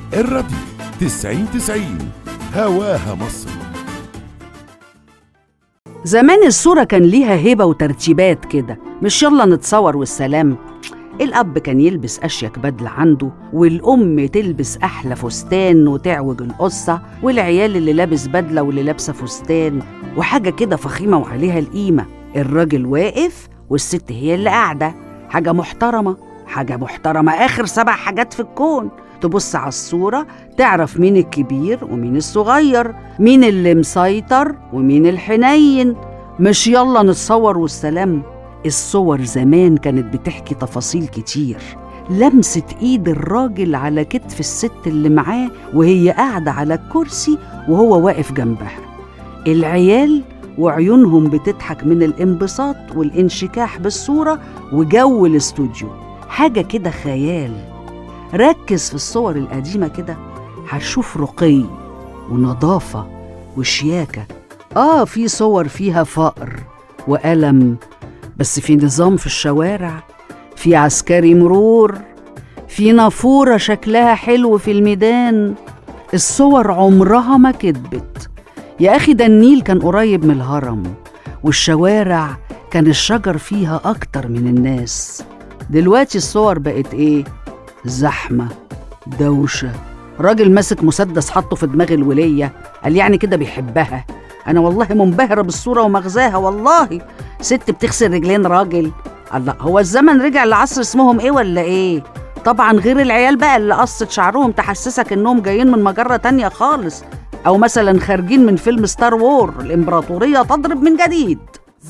الراديو 90 90 هواها مصر زمان الصورة كان ليها هيبة وترتيبات كده مش يلا نتصور والسلام الأب كان يلبس أشيك بدلة عنده والأم تلبس أحلى فستان وتعوج القصة والعيال اللي لابس بدلة واللي لابسة فستان وحاجة كده فخيمة وعليها القيمة الراجل واقف والست هي اللي قاعدة حاجة محترمة حاجة محترمة آخر سبع حاجات في الكون تبص على الصورة تعرف مين الكبير ومين الصغير مين اللي مسيطر ومين الحنين مش يلا نتصور والسلام الصور زمان كانت بتحكي تفاصيل كتير لمسة ايد الراجل على كتف الست اللي معاه وهي قاعدة على الكرسي وهو واقف جنبها العيال وعيونهم بتضحك من الانبساط والانشكاح بالصورة وجو الاستوديو حاجة كده خيال ركز في الصور القديمة كده هتشوف رقي ونظافة وشياكة آه في صور فيها فقر وألم بس في نظام في الشوارع في عسكري مرور في نافورة شكلها حلو في الميدان الصور عمرها ما كدبت يا أخي ده النيل كان قريب من الهرم والشوارع كان الشجر فيها أكتر من الناس دلوقتي الصور بقت إيه؟ زحمة دوشة راجل ماسك مسدس حطه في دماغ الولية قال يعني كده بيحبها أنا والله منبهرة بالصورة ومغزاها والله ست بتغسل رجلين راجل الله هو الزمن رجع لعصر اسمهم إيه ولا إيه؟ طبعا غير العيال بقى اللي قصت شعرهم تحسسك إنهم جايين من مجرة تانية خالص أو مثلا خارجين من فيلم ستار وور الإمبراطورية تضرب من جديد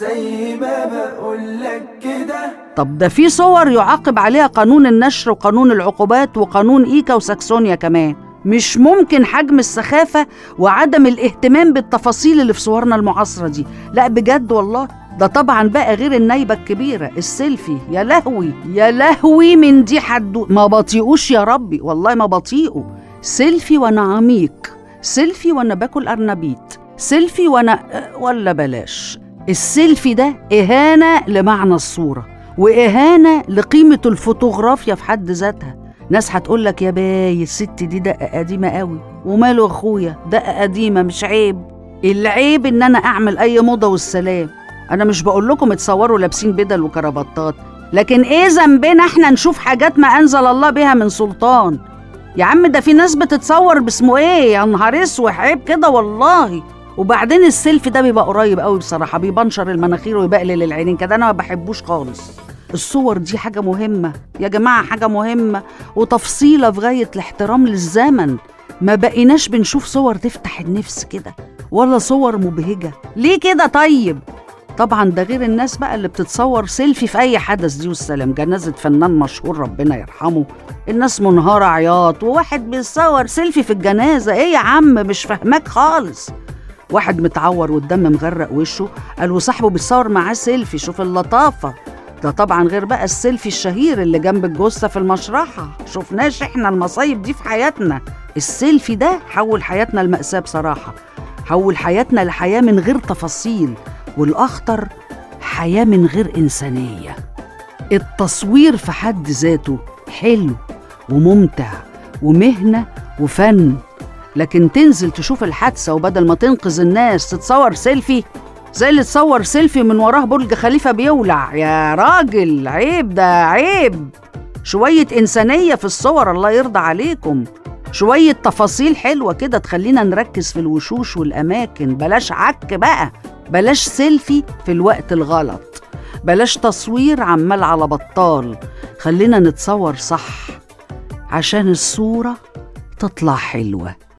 زي ما بقولك كده طب ده في صور يعاقب عليها قانون النشر وقانون العقوبات وقانون إيكا وساكسونيا كمان مش ممكن حجم السخافة وعدم الاهتمام بالتفاصيل اللي في صورنا المعاصرة دي لا بجد والله ده طبعا بقى غير النايبة الكبيرة السيلفي يا لهوي يا لهوي من دي حدو ما بطيقوش يا ربي والله ما بطيقه سيلفي وانا عميق سيلفي وانا باكل ارنبيط سيلفي وانا أه، ولا بلاش السيلفي ده إهانة لمعنى الصورة وإهانة لقيمة الفوتوغرافيا في حد ذاتها ناس هتقول لك يا باي الست دي دقة قديمة قوي وماله أخويا دقة قديمة مش عيب العيب إن أنا أعمل أي موضة والسلام أنا مش بقول لكم اتصوروا لابسين بدل وكرافتات لكن إيه ذنبنا إحنا نشوف حاجات ما أنزل الله بها من سلطان يا عم ده في ناس بتتصور باسمه إيه يا نهار اسود عيب كده والله وبعدين السيلفي ده بيبقى قريب قوي بصراحه بيبنشر المناخير ويبقلل العينين كده انا ما بحبوش خالص الصور دي حاجة مهمة يا جماعة حاجة مهمة وتفصيلة في غاية الاحترام للزمن ما بقيناش بنشوف صور تفتح النفس كده ولا صور مبهجة ليه كده طيب طبعا ده غير الناس بقى اللي بتتصور سيلفي في اي حدث دي والسلام جنازة فنان مشهور ربنا يرحمه الناس منهارة عياط وواحد بيتصور سيلفي في الجنازة ايه يا عم مش فاهماك خالص واحد متعور والدم مغرق وشه قال وصاحبه بيتصور معاه سيلفي شوف اللطافة ده طبعا غير بقى السيلفي الشهير اللي جنب الجثة في المشرحة شفناش احنا المصايب دي في حياتنا السيلفي ده حول حياتنا لمأساة بصراحة حول حياتنا لحياة من غير تفاصيل والأخطر حياة من غير إنسانية التصوير في حد ذاته حلو وممتع ومهنة وفن لكن تنزل تشوف الحادثة وبدل ما تنقذ الناس تتصور سيلفي زي اللي تصور سيلفي من وراه برج خليفة بيولع يا راجل عيب ده عيب شوية إنسانية في الصور الله يرضى عليكم شوية تفاصيل حلوة كده تخلينا نركز في الوشوش والأماكن بلاش عك بقى بلاش سيلفي في الوقت الغلط بلاش تصوير عمال على بطال خلينا نتصور صح عشان الصورة تطلع حلوه